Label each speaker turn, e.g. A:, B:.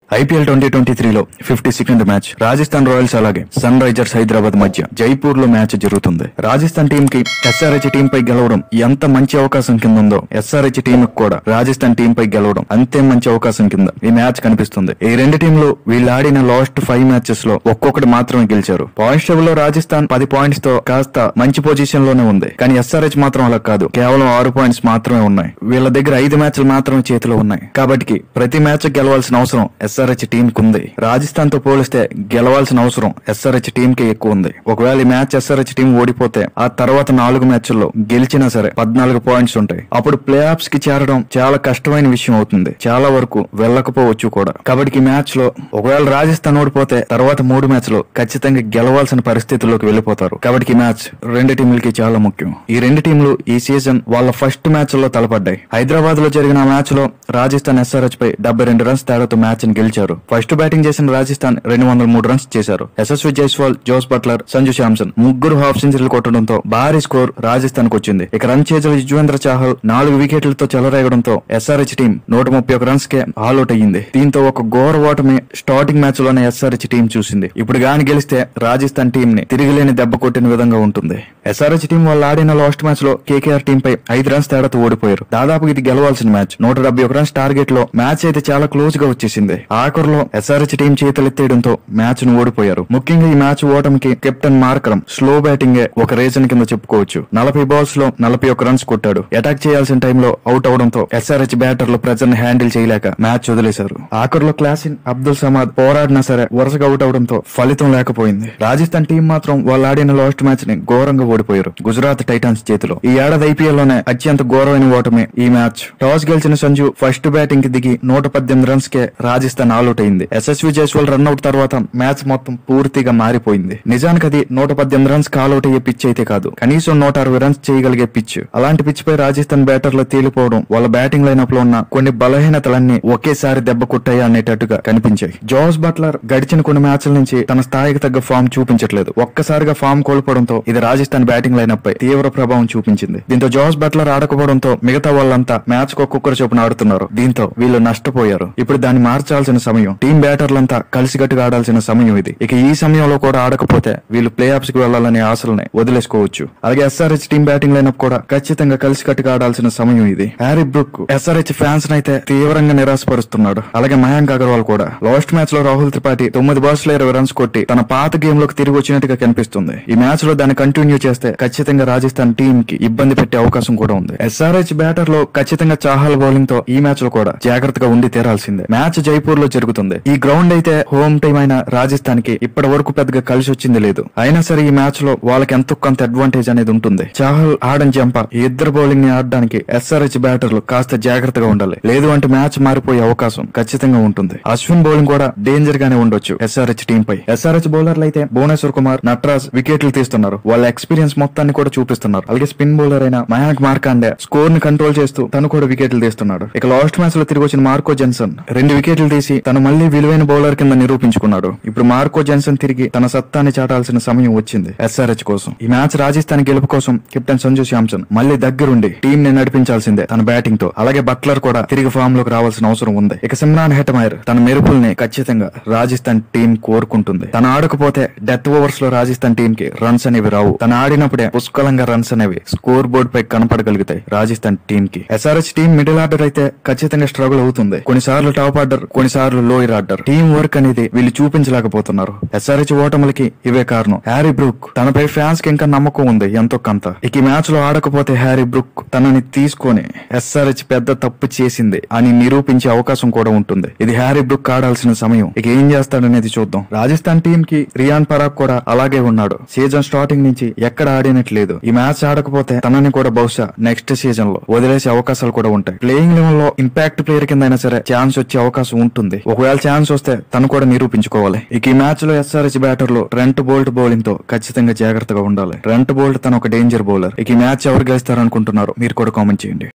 A: IPL twenty twenty త్రీలో fifty second match Rajasthan Royals అలాగే Sunrisers Hyderabad మధ్య జైపూర్ లో మ్యాచ్ జరుగుతుంది రాజస్థాన్ టీం కి ఎస్ఆర్హెచ్ టీం పై గెలవడం ఎంత మంచి అవకాశం కింద ఉందో ఎస్ఆర్హెచ్ టీం కి కూడా రాజస్థాన్ టీం పై గెలవడం అంతే మంచి అవకాశం కింద ఈ మ్యాచ్ కనిపిస్తుంది ఈ రెండు టీంలు వీళ్ళు ఆడిన లాస్ట్ ఫైవ్ మ్యాచెస్ లో ఒక్కొక్కటి మాత్రమే గెలిచారు పాయింట్స్ టేబుల్ లో రాజస్థాన్ పది పాయింట్స్ తో కాస్త మంచి పొజిషన్ లోనే ఉంది కానీ ఎస్ఆర్హెచ్ మాత్రం అలా కాదు కేవలం ఆరు పాయింట్స్ మాత్రమే ఉన్నాయి వీళ్ళ దగ్గర ఐదు మ్యాచ్లు మాత్రమే చేతిలో ఉన్నాయి కాబట్టి ప్రతి మ్యాచ్ గెలవాల్సిన అవసరం ఎస్ఆర్హెచ్ టీం కు ఉంది రాజస్థాన్ తో పోలిస్తే గెలవాల్సిన అవసరం ఎస్ఆర్హెచ్ టీం కి ఎక్కువ ఉంది ఒకవేళ ఈ మ్యాచ్ ఎస్ఆర్హెచ్ టీం ఓడిపోతే ఆ తర్వాత నాలుగు మ్యాచ్ల్లో గెలిచినా సరే పద్నాలుగు పాయింట్స్ ఉంటాయి అప్పుడు ప్లే ఆఫ్స్ కి చేరడం చాలా కష్టమైన విషయం అవుతుంది చాలా వరకు వెళ్ళకపోవచ్చు కూడా కాబట్టి ఈ మ్యాచ్ లో ఒకవేళ రాజస్థాన్ ఓడిపోతే తర్వాత మూడు మ్యాచ్ లో ఖచ్చితంగా గెలవాల్సిన పరిస్థితుల్లోకి వెళ్ళిపోతారు కాబట్టి ఈ మ్యాచ్ రెండు టీంలకి చాలా ముఖ్యం ఈ రెండు టీంలు ఈ సీజన్ వాళ్ళ ఫస్ట్ మ్యాచ్ లో తలపడ్డాయి హైదరాబాద్ లో జరిగిన మ్యాచ్ లో రాజస్థాన్ ఎస్ఆర్హెచ్ పై డెబ్బై రెండు రన్స్ తేడాతో మ్యాచ్ ని గెలిచారు ఫస్ట్ బ్యాటింగ్ చేసిన రాజస్థాన్ రెండు వందల మూడు రన్స్ చేశారు యశస్వి జైస్వాల్ జోస్ బట్లర్ సంజు శాంసన్ ముగ్గురు హాఫ్ సెంచరీలు కొట్టడంతో భారీ స్కోర్ రాజస్థాన్ కు వచ్చింది ఇక రన్ చేజల యుజ్వేంద్ర చాహల్ నాలుగు వికెట్లతో చెలరేగడంతో ఎస్ఆర్హెచ్ టీం నూట ముప్పై ఒక రన్స్ కే ఆల్అౌట్ అయ్యింది దీంతో ఒక ఘోర ఓటమి స్టార్టింగ్ మ్యాచ్ లోనే ఎస్ఆర్హెచ్ టీం చూసింది ఇప్పుడు గాని గెలిస్తే రాజస్థాన్ టీం ని తిరిగిలేని దెబ్బ కొట్టిన విధంగా ఉంటుంది ఎస్ఆర్హెచ్ టీం వాళ్ళు ఆడిన లాస్ట్ మ్యాచ్ లో కేకేఆర్ టీం పై ఐదు రన్స్ తేడాతో ఓడిపోయారు దాదాపు ఇది గెలవాల్సిన మ్యాచ్ నూట డెబ్బై ఒక రన్స్ టార్గెట్ లో మ్యాచ్ అయితే చాలా క్లోజ్ గా వచ్చేసింది ఆఖరులో ఎస్ఆర్హెచ్ టీం చేతులెత్తేయడంతో మ్యాచ్ ను ఓడిపోయారు ముఖ్యంగా ఈ మ్యాచ్ ఓటమికి కెప్టెన్ మార్కరం స్లో బ్యాటింగ్ ఒక రీజన్ కింద చెప్పుకోవచ్చు నలభై బాల్స్ లో నలభై ఒక రన్స్ కొట్టాడు అటాక్ చేయాల్సిన టైంలో అవుట్ అవడంతో ఎస్ఆర్హెచ్ బ్యాటర్లు ప్రెజర్ ని హ్యాండిల్ చేయలేక మ్యాచ్ వదిలేశారు ఆఖరులో క్లాసిన్ అబ్దుల్ సమాద్ పోరాడినా సరే వరుసగా అవుట్ అవడంతో ఫలితం లేకపోయింది రాజస్థాన్ టీం మాత్రం వాళ్ళు ఆడిన లాస్ట్ మ్యాచ్ ని ఘోరంగా ఓడిపోయారు గుజరాత్ టైటాన్స్ చేతిలో ఈ ఏడాది ఐపీఎల్ లోనే అత్యంత ఘోరమైన ఓటమి ఈ మ్యాచ్ టాస్ గెలిచిన సంజు ఫస్ట్ బ్యాటింగ్ కి దిగి నూట పద్దెనిమిది రన్స్ కే రాజస్థాన్ ఆల్అౌట్ అయింది ఎస్ఎస్వి జైస్వాల్ రన్అట్ తర్వాత మ్యాచ్ మొత్తం పూర్తిగా మారిపోయింది నిజానికి అది నూట పద్దెనిమిది రన్స్ ఆల్అౌట్ అయ్యే పిచ్ అయితే కాదు కనీసం నూట అరవై రన్స్ చేయగలిగే పిచ్ అలాంటి పిచ్ పై రాజస్థాన్ బ్యాటర్లు తేలిపోవడం వాళ్ళ బ్యాటింగ్ లైనప్ లో ఉన్న కొన్ని బలహీనతలన్నీ ఒకేసారి దెబ్బ కొట్టాయి అనేటట్టుగా కనిపించాయి జోస్ బట్లర్ గడిచిన కొన్ని మ్యాచ్ల నుంచి తన స్థాయికి తగ్గ ఫామ్ చూపించట్లేదు ఒక్కసారిగా ఫామ్ కోల్పోవడంతో ఇది రాజస్థాన్ బ్యాటింగ్ లైనప్ పై తీవ్ర ప్రభావం చూపించింది దీంతో జోస్ బట్లర్ ఆడకపోవడంతో మిగతా వాళ్ళంతా మ్యాచ్ కు ఒక్కొక్కరు చొప్పున ఆడుతున్నారు దీంతో వీళ్ళు నష్టపోయారు ఇప్పుడు దాన్ని మార్చాల్సిన సమయం టీం బ్యాటర్లంతా కలిసికట్టుగా ఆడాల్సిన సమయం ఇది ఇక ఈ సమయంలో కూడా ఆడకపోతే వీళ్ళు ప్లే ఆఫ్స్ కి వెళ్లాలనే ఆశలని వదిలేసుకోవచ్చు అలాగే ఎస్ఆర్హెచ్ టీం బ్యాటింగ్ లైనప్ కూడా ఖచ్చితంగా కలిసికట్టుగా ఆడాల్సిన సమయం ఇది హ్యారీ బ్రుక్ ఎస్ఆర్హెచ్ ఫ్యాన్స్ అయితే తీవ్రంగా నిరాశపరుస్తున్నాడు అలాగే మయాంక్ అగర్వాల్ కూడా లాస్ట్ మ్యాచ్ లో రాహుల్ త్రిపాఠి తొమ్మిది బాల్స్ లో ఇరవై రన్స్ కొట్టి తన పాత గేమ్ లోకి తిరిగి వచ్చినట్టుగా కనిపిస్తుంది ఈ మ్యాచ్ లో దాన్ని కంటిన్యూ చేస్తే ఖచ్చితంగా రాజస్థాన్ టీం కి ఇబ్బంది పెట్టే అవకాశం కూడా ఉంది ఎస్ఆర్హెచ్ బ్యాటర్ లో ఖచ్చితంగా చాహల్ బౌలింగ్ తో ఈ మ్యాచ్ లో కూడా జాగ్రత్తగా ఉండి తీరాల్సిందే మ్యాచ్ జైపూర్ లో జరుగుతుంది ఈ గ్రౌండ్ అయితే హోమ్ టీం అయిన రాజస్థాన్ కి ఇప్పటి వరకు పెద్దగా కలిసి వచ్చింది లేదు అయినా సరే ఈ మ్యాచ్ లో వాళ్ళకి ఎంతో కొంత అడ్వాంటేజ్ అనేది ఉంటుంది చాహల్ ఆడన్ జంప ఈ ఇద్దరు బౌలింగ్ ని ఆడడానికి ఎస్ఆర్హెచ్ బ్యాటర్లు కాస్త జాగ్రత్తగా ఉండాలి లేదు అంటే మ్యాచ్ మారిపోయే అవకాశం ఖచ్చితంగా ఉంటుంది అశ్విన్ బౌలింగ్ కూడా డేంజర్ గానే ఉండొచ్చు ఎస్ఆర్హెచ్ టీం పై ఎస్ఆర్హెచ్ బౌలర్లు అయితే భువనేశ్వర్ కుమార్ నటరాజ్ వికెట్లు తీస్తున్నారు వాళ్ళ ఎక్స్పీరియన్స్ మొత్తాన్ని కూడా చూపిస్తున్నారు అలాగే స్పిన్ బౌలర్ అయిన మయాంక్ మార్కాండే స్కోర్ ని కంట్రోల్ చేస్తూ తను కూడా వికెట్లు తీస్తున్నాడు ఇక లాస్ట్ మ్యాచ్ లో తిరిగి వచ్చిన మార్కో జెన్సన్ రెండు వికెట్లు తీసి తను మళ్ళీ విలువైన బౌలర్ కింద నిరూపించుకున్నాడు ఇప్పుడు మార్కో జెన్సన్ తిరిగి తన సత్తాన్ని చాటాల్సిన సమయం వచ్చింది ఎస్ఆర్హెచ్ కోసం ఈ మ్యాచ్ రాజస్థాన్ గెలుపు కోసం కెప్టెన్ సంజు శాంసన్ మళ్ళీ దగ్గరుండి టీం ని నడిపించాల్సిందే తన బ్యాటింగ్ తో అలాగే బట్లర్ కూడా తిరిగి ఫామ్ లోకి రావాల్సిన అవసరం ఉంది ఇక సిమ్రాన్ హెటమైర్ తన మెరుపుల్ని ఖచ్చితంగా రాజస్థాన్ టీం కోరుకుంటుంది తను ఆడకపోతే డెత్ ఓవర్స్ లో రాజస్థాన్ టీం కి రన్స్ అనేవి రావు తను ఆడినప్పుడే పుష్కలంగా రన్స్ అనేవి స్కోర్ బోర్డ్ పై కనపడగలుగుతాయి రాజస్థాన్ టీం కి ఎస్ఆర్హెచ్ టీం మిడిల్ ఆర్డర్ అయితే ఖచ్చితంగా స్ట్రగుల్ అవుతుంది కొన్నిసార్లు టాప్ ఆర్డర్ కొన్నిసార్లు లోయర్ ఆర్డర్ టీం వర్క్ అనేది వీళ్ళు చూపించలేకపోతున్నారు ఎస్ఆర్హెచ్ ఓటములకి ఇవే కారణం హ్యారీ బ్రూక్ తనపై ఫ్యాన్స్ కి ఇంకా నమ్మకం ఉంది ఎంతో కొంత ఇక ఈ మ్యాచ్ లో ఆడకపోతే హ్యారీ బ్రూక్ తనని తీసుకొని ఎస్ఆర్హెచ్ పెద్ద తప్పు చేసింది అని నిరూపించే అవకాశం కూడా ఉంటుంది ఇది హ్యారీ బ్రూక్ ఆడాల్సిన సమయం ఇక ఏం చేస్తాడనేది చూద్దాం రాజస్థాన్ టీం కి రియాన్ పరాగ్ కూడా అలాగే ఉన్నాడు సీజన్ స్టార్టింగ్ నుంచి ఎక్కడ ఆడినట్లేదు ఈ మ్యాచ్ ఆడకపోతే తనని కూడా బహుశా నెక్స్ట్ సీజన్ లో వదిలేసే అవకాశాలు కూడా ఉంటాయి ప్లేయింగ్ లెవెల్ లో ఇంపాక్ట్ ప్లేయర్ కింద అయినా సరే ఛాన్స్ వచ్చే అవకాశం ఉంటుంది ఒకవేళ ఛాన్స్ వస్తే తను కూడా నిరూపించుకోవాలి ఇక ఈ మ్యాచ్ లో ఎస్ఆర్హెచ్ బ్యాటర్లు రెంట్ బోల్ట్ బౌలింగ్ తో ఖచ్చితంగా జాగ్రత్తగా ఉండాలి రెంట్ బోల్ట్ తన ఒక డేంజర్ బౌలర్ ఇక ఈ మ్యాచ్ ఎవరు గెలుస్తారనుకుంటున్నారు మీరు కూడా కామెంట్ చేయండి